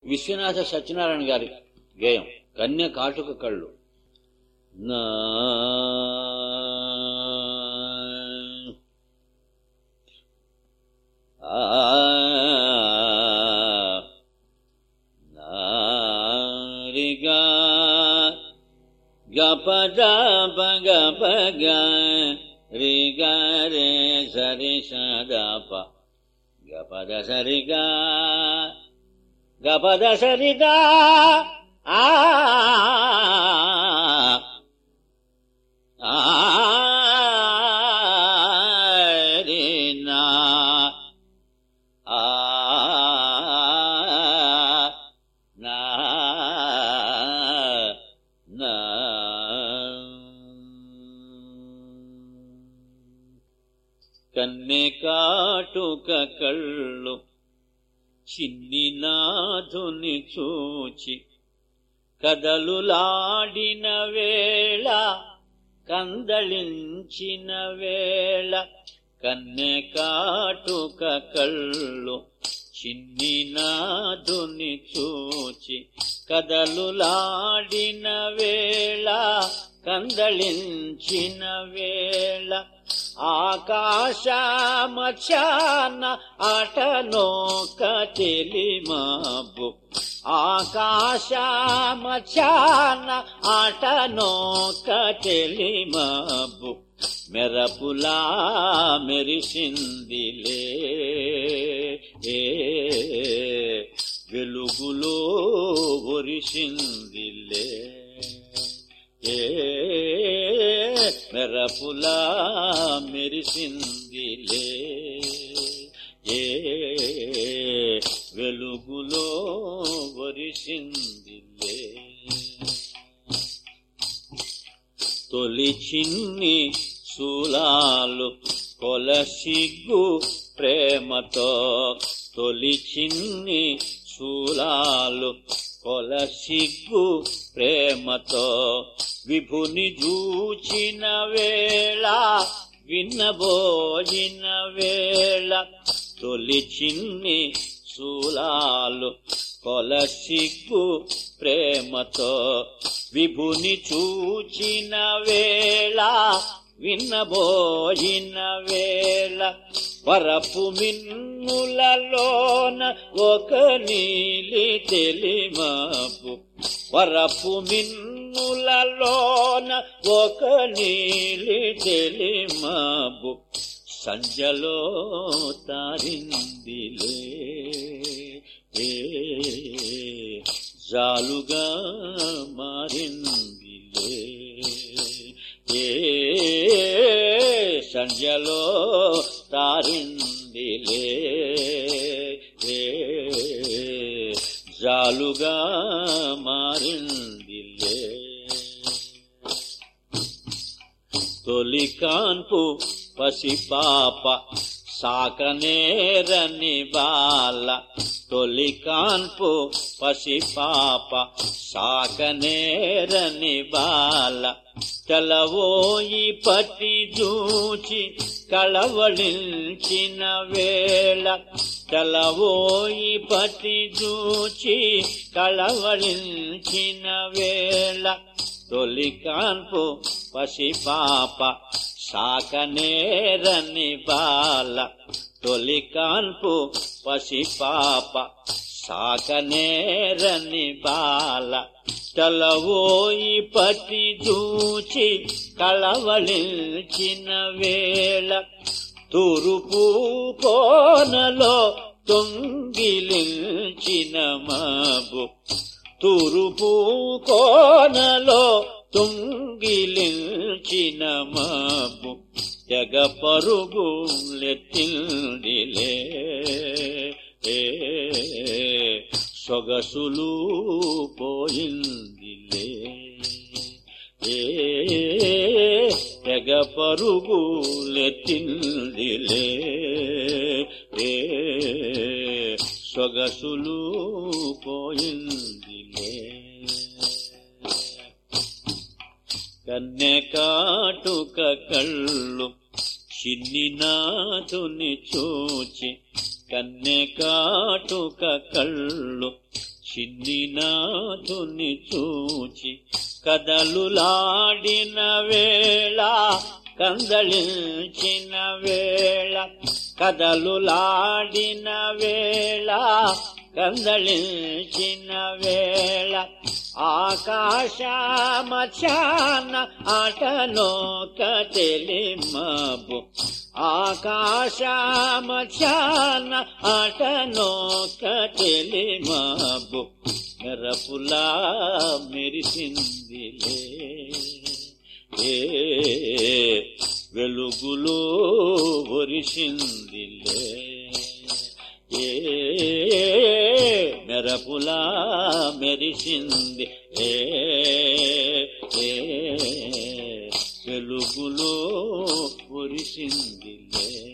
విశ్వనాథ సత్యనారాయణ గారి గేయం కన్య కాటుక కళ్ళు నా ఆ నారిగా గపద పగ పగ రిగ రే సరి సదప గపద సరిగా గపద సరిగా ఆ ఆ రే నా ఆ నా నా కన్నె కాటుక కళ్ళు చిన్ని నాథుని చూచి కదలులాడిన వేళ కందళించిన వేళ కన్నె కాటుక కళ్ళు చిన్ని నాదుని చూచి కదలులాడిన వేళ కందళించిన వేళ ఆకాశమచాన అటనోక తెలిమాబు ఆకాశమచాన అటనోక తెలిమాబు మెరపులా మెరిసిందిలే ఏ వెలుగులో ఒరిసిందిలే ఏ మెరపులా మెరిసిందిలే ఏ వెలుగులో ఒరిసిందిలే తొలి చిన్ని శూలాలు కొలసిగ్గు ప్రేమతో తొలి చిన్ని శూలాలు కొలసిగ్గు ప్రేమతో విభుని జూచిన వేళ విన్నబోయిన వేళ తొలి చిన్ని శూలాలు కొలసిగ్గు ప్రేమతో విభుని చూచిన వేళ విన్నబోయిన వేళ వరపు మిన్నులలోన ఒక నీలి తెలిమాపు వరపు మిన్నులలోన ఒక నీలి తెలిమాపు సంజలో తారిందిలే ఏ జాలుగా మారిందిలే ఏ సంజలో తారిందిలే ఏ జాలుగా మారిందిలే తొలి కాన్పు పసిపాప సాకనేరని బాల తొలి కాన్పు పసిపాప సాకనేరని బాల తెలవోయి పట్టి జూచి కళవళించిన వేళ తెలవోయి పట్టి జూచి కళవళించిన వేళ తొలి కాన్పు పసిపాప సాకనేరని బాల తొలి కాన్పు పసిపాప సాకనేరని బాల తలవోయి పట్టి జూచి కళవళించిన వేళ తూరుపు కోనలో తొంగిలించిన మాబు తూరుపు కోనలో తుంగిలించిన మాబు తెగ పరుగు లెత్తిండిలే ఏ సొగసులు పోయిందిలే ఏ తెగ పరుగు లెత్తిండిలే ఏ సొగసులు పోయిందిలే కన్నె కాటుక కళ్ళు చిన్ని నాథుని చూచి కన్నె కాటుక కళ్ళు చిన్ని నాథుని చూచి కదలులాడిన వేళ కందళించిన వేళ కదలులాడిన వేళ కందళించిన వేళ ఆకాశమచాన ఆటలో కతెలి మబ్బు ఆకాశమచాన ఆటలో కతెలి మబ్బు మెరపులా మెరిసిందిలే ఏ వెలుగులో ఒరిసిందిలే ఏ మెరపులా మెరిసింది ఏ ఏ వెలుగులో ఒరిసిందిలే